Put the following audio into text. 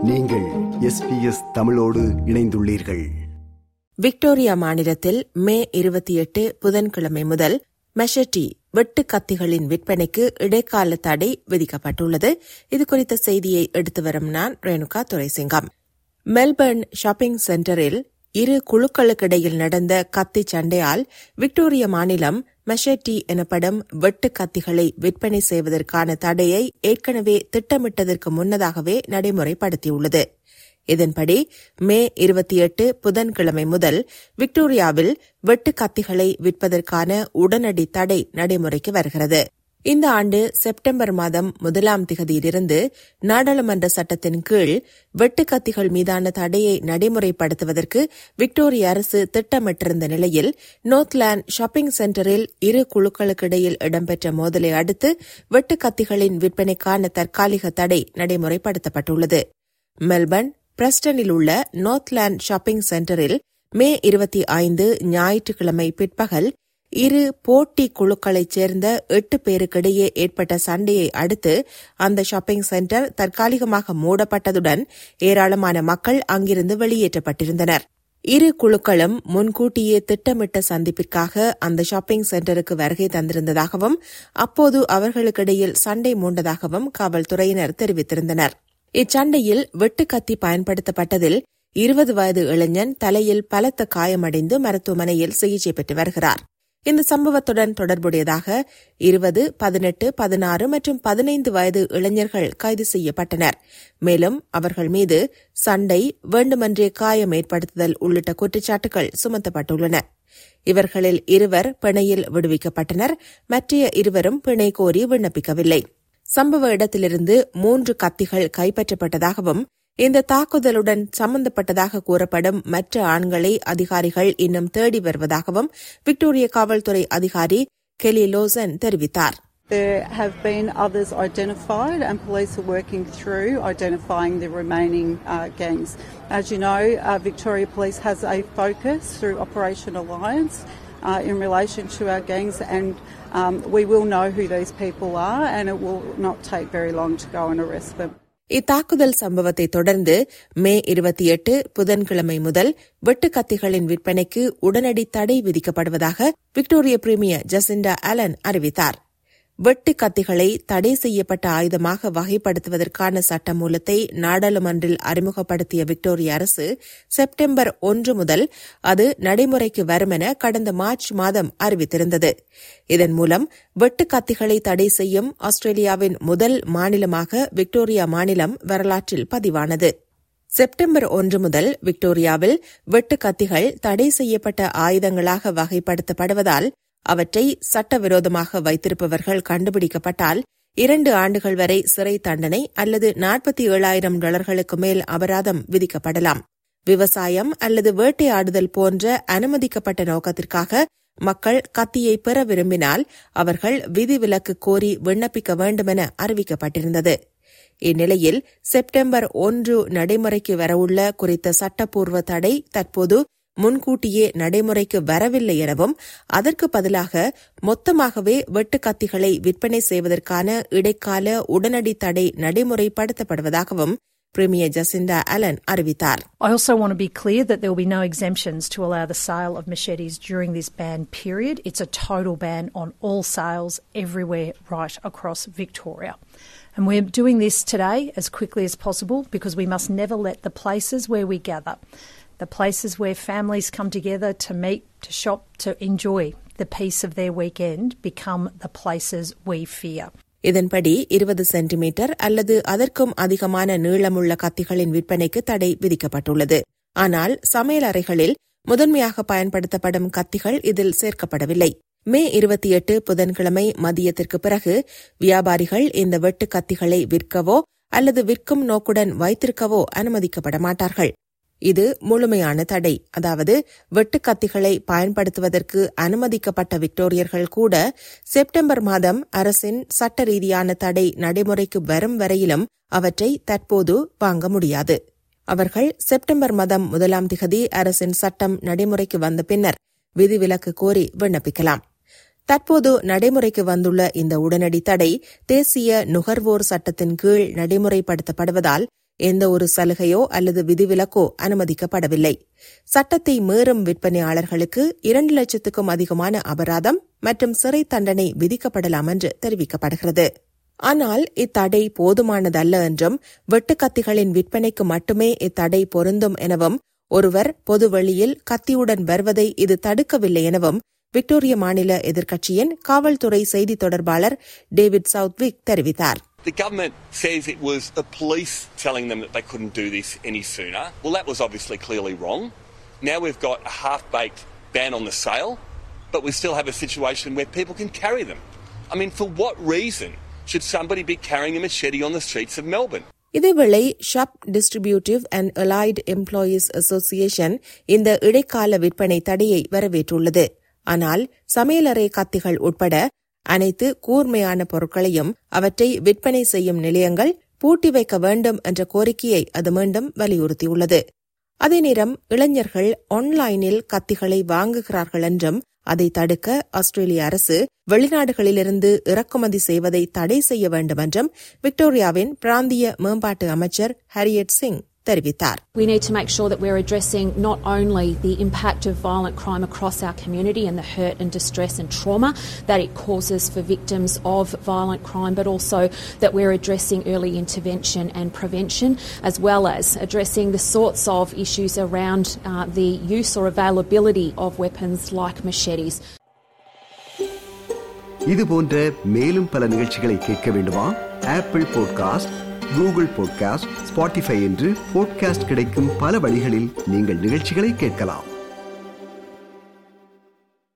நீங்கள் எஸ்பிஎஸ் தமிழோடு இணைந்துள்ளீர்கள் விக்டோரியா மாநிலத்தில் மே இருபத்தி எட்டு புதன்கிழமை முதல் மெஷட்டி வெட்டு கத்திகளின் விற்பனைக்கு இடைக்கால தடை விதிக்கப்பட்டுள்ளது இது குறித்த செய்தியை எடுத்து வரும் நான் ரேணுகா துரைசிங்கம் மெல்பர்ன் ஷாப்பிங் சென்டரில் இரு குழுக்களுக்கிடையில் நடந்த கத்தி சண்டையால் விக்டோரிய மாநிலம் மெஷட்டி எனப்படும் வெட்டு கத்திகளை விற்பனை செய்வதற்கான தடையை ஏற்கனவே திட்டமிட்டதற்கு முன்னதாகவே நடைமுறைப்படுத்தியுள்ளது இதன்படி மே இருபத்தி எட்டு புதன்கிழமை முதல் விக்டோரியாவில் வெட்டு கத்திகளை விற்பதற்கான உடனடி தடை நடைமுறைக்கு வருகிறது இந்த ஆண்டு செப்டம்பர் மாதம் முதலாம் திகதியிலிருந்து நாடாளுமன்ற சட்டத்தின் கீழ் வெட்டுக்கத்திகள் மீதான தடையை நடைமுறைப்படுத்துவதற்கு விக்டோரிய அரசு திட்டமிட்டிருந்த நிலையில் நோர்த்லேண்ட் ஷாப்பிங் சென்டரில் இரு குழுக்களுக்கிடையில் இடம்பெற்ற மோதலை அடுத்து வெட்டுக்கத்திகளின் விற்பனைக்கான தற்காலிக தடை நடைமுறைப்படுத்தப்பட்டுள்ளது மெல்பர்ன் பிரஸ்டனில் உள்ள நோர்த்லேண்ட் ஷாப்பிங் சென்டரில் மே இருபத்தி ஐந்து ஞாயிற்றுக்கிழமை பிற்பகல் இரு போட்டி குழுக்களைச் சேர்ந்த எட்டு பேருக்கிடையே ஏற்பட்ட சண்டையை அடுத்து அந்த ஷாப்பிங் சென்டர் தற்காலிகமாக மூடப்பட்டதுடன் ஏராளமான மக்கள் அங்கிருந்து வெளியேற்றப்பட்டிருந்தனர் இரு குழுக்களும் முன்கூட்டியே திட்டமிட்ட சந்திப்பிற்காக அந்த ஷாப்பிங் சென்டருக்கு வருகை தந்திருந்ததாகவும் அப்போது அவர்களுக்கிடையில் சண்டை மூண்டதாகவும் காவல்துறையினர் தெரிவித்திருந்தனர் இச்சண்டையில் வெட்டுக்கத்தி பயன்படுத்தப்பட்டதில் இருபது வயது இளைஞன் தலையில் பலத்த காயமடைந்து மருத்துவமனையில் சிகிச்சை பெற்று வருகிறார் இந்த சம்பவத்துடன் தொடர்புடையதாக இருபது பதினெட்டு பதினாறு மற்றும் பதினைந்து வயது இளைஞர்கள் கைது செய்யப்பட்டனர் மேலும் அவர்கள் மீது சண்டை வேண்டுமென்றே காயம் ஏற்படுத்துதல் உள்ளிட்ட குற்றச்சாட்டுகள் சுமத்தப்பட்டுள்ளன இவர்களில் இருவர் பிணையில் விடுவிக்கப்பட்டனர் மற்றைய இருவரும் பிணை கோரி விண்ணப்பிக்கவில்லை சம்பவ இடத்திலிருந்து மூன்று கத்திகள் கைப்பற்றப்பட்டதாகவும் இந்த தாக்குதலுடன் சம்பந்தப்பட்டதாக கூறப்படும் மற்ற ஆண்களை அதிகாரிகள் இன்னும் தேடி வருவதாகவும் விக்டோரிய காவல்துறை அதிகாரி கெலி லோசன் தெரிவித்தார் There have been others identified, and police are working through identifying the remaining uh, gangs. As you know, uh, Victoria Police has a focus through Operation Alliance uh, in relation to our gangs, and um, we will know who these people are, and it will not take very long to go and arrest them. இத்தாக்குதல் சம்பவத்தை தொடர்ந்து மே இருபத்தி எட்டு புதன்கிழமை முதல் வெட்டுக்கத்திகளின் விற்பனைக்கு உடனடி தடை விதிக்கப்படுவதாக விக்டோரிய பிரீமியர் ஜசிண்டா அலன் அறிவித்தார் வெட்டு கத்திகளை தடை செய்யப்பட்ட ஆயுதமாக வகைப்படுத்துவதற்கான சட்டமூலத்தை நாடாளுமன்றில் அறிமுகப்படுத்திய விக்டோரிய அரசு செப்டம்பர் ஒன்று முதல் அது நடைமுறைக்கு வரும் என கடந்த மார்ச் மாதம் அறிவித்திருந்தது இதன் மூலம் வெட்டு கத்திகளை தடை செய்யும் ஆஸ்திரேலியாவின் முதல் மாநிலமாக விக்டோரியா மாநிலம் வரலாற்றில் பதிவானது செப்டம்பர் ஒன்று முதல் விக்டோரியாவில் வெட்டு கத்திகள் தடை செய்யப்பட்ட ஆயுதங்களாக வகைப்படுத்தப்படுவதால் அவற்றை சட்டவிரோதமாக வைத்திருப்பவர்கள் கண்டுபிடிக்கப்பட்டால் இரண்டு ஆண்டுகள் வரை சிறை தண்டனை அல்லது நாற்பத்தி ஏழாயிரம் டாலர்களுக்கு மேல் அபராதம் விதிக்கப்படலாம் விவசாயம் அல்லது வேட்டையாடுதல் போன்ற அனுமதிக்கப்பட்ட நோக்கத்திற்காக மக்கள் கத்தியை பெற விரும்பினால் அவர்கள் விதிவிலக்கு கோரி விண்ணப்பிக்க வேண்டுமென அறிவிக்கப்பட்டிருந்தது இந்நிலையில் செப்டம்பர் ஒன்று நடைமுறைக்கு வரவுள்ள குறித்த சட்டப்பூர்வ தடை தற்போது முன்கூட்டியே நடைமுறைக்கு வரவில்லை எனவும் அதற்கு பதிலாக மொத்தமாகவே வெட்டுக்கத்திகளை விற்பனை செய்வதற்கான இடைக்கால உடனடி தடை நடைமுறைப்படுத்தப்படுவதாகவும் Premier Jacinda Allen அறிவித்தார் I also want to be clear that there will be no exemptions to allow the sale of machetes during this ban period. It's a total ban on all sales everywhere right across Victoria. And we're doing this today as quickly as possible because we must never let the places where we gather, the places where families come together to meet, to shop, to enjoy the peace of their weekend become the places we fear. இதன்படி இருபது centimetre அல்லது அதற்கும் அதிகமான நீளமுள்ள கத்திகளின் விற்பனைக்கு தடை விதிக்கப்பட்டுள்ளது ஆனால் சமையல் அறைகளில் முதன்மையாக பயன்படுத்தப்படும் கத்திகள் இதில் சேர்க்கப்படவில்லை மே இருபத்தி எட்டு புதன்கிழமை மதியத்திற்கு பிறகு வியாபாரிகள் இந்த வெட்டு கத்திகளை விற்கவோ அல்லது விற்கும் நோக்குடன் வைத்திருக்கவோ அனுமதிக்கப்பட மாட்டார்கள் இது முழுமையான தடை அதாவது வெட்டுக்கத்திகளை பயன்படுத்துவதற்கு அனுமதிக்கப்பட்ட விக்டோரியர்கள் கூட செப்டம்பர் மாதம் அரசின் சட்ட ரீதியான தடை நடைமுறைக்கு வரும் வரையிலும் அவற்றை தற்போது வாங்க முடியாது அவர்கள் செப்டம்பர் மாதம் முதலாம் திகதி அரசின் சட்டம் நடைமுறைக்கு வந்த பின்னர் விதிவிலக்கு கோரி விண்ணப்பிக்கலாம் தற்போது நடைமுறைக்கு வந்துள்ள இந்த உடனடி தடை தேசிய நுகர்வோர் சட்டத்தின் கீழ் நடைமுறைப்படுத்தப்படுவதால் எந்த ஒரு சலுகையோ அல்லது விதிவிலக்கோ அனுமதிக்கப்படவில்லை சட்டத்தை மீறும் விற்பனையாளர்களுக்கு இரண்டு லட்சத்துக்கும் அதிகமான அபராதம் மற்றும் சிறை தண்டனை விதிக்கப்படலாம் என்று தெரிவிக்கப்படுகிறது ஆனால் இத்தடை போதுமானதல்ல என்றும் வெட்டுக்கத்திகளின் விற்பனைக்கு மட்டுமே இத்தடை பொருந்தும் எனவும் ஒருவர் பொதுவெளியில் கத்தியுடன் வருவதை இது தடுக்கவில்லை எனவும் விக்டோரிய மாநில எதிர்க்கட்சியின் காவல்துறை செய்தி தொடர்பாளர் டேவிட் சவுத்விக் தெரிவித்தார் The government says it was the police telling them that they couldn't do this any sooner. Well, that was obviously clearly wrong. Now we've got a half baked ban on the sale, but we still have a situation where people can carry them. I mean, for what reason should somebody be carrying a machete on the streets of Melbourne? இதேவேளை shop distributive and allied employees association இந்த இடைக்கால விற்பனை தடையை வரவேற்றுள்ளது ஆனால் சமையலறை கத்திகள் உட்பட அனைத்து கூர்மையான பொருட்களையும் அவற்றை விற்பனை செய்யும் நிலையங்கள் பூட்டி வைக்க வேண்டும் என்ற கோரிக்கையை அது மீண்டும் வலியுறுத்தியுள்ளது அதே நேரம் இளைஞர்கள் ஆன்லைனில் கத்திகளை வாங்குகிறார்கள் என்றும் அதை தடுக்க ஆஸ்திரேலிய அரசு வெளிநாடுகளிலிருந்து இறக்குமதி செய்வதை தடை செய்ய வேண்டும் என்றும் விக்டோரியாவின் பிராந்திய மேம்பாட்டு அமைச்சர் ஹரியட் சிங் தெரிவித்தார் We need to make sure that we're addressing not only the impact of violent crime across our community and the hurt and distress and trauma that it causes for victims of violent crime, but also that we're addressing early intervention and prevention, as well as addressing the sorts of issues around uh, the use or availability of weapons like machetes. இது போன்ற மேலும் பல நிகழ்ச்சிகளை கேட்க வேண்டுமா Apple podcast Google podcast Spotify என்று podcast கிடைக்கும் பல வழிகளில் நீங்கள் நிகழ்ச்சிகளை கேட்கலாம்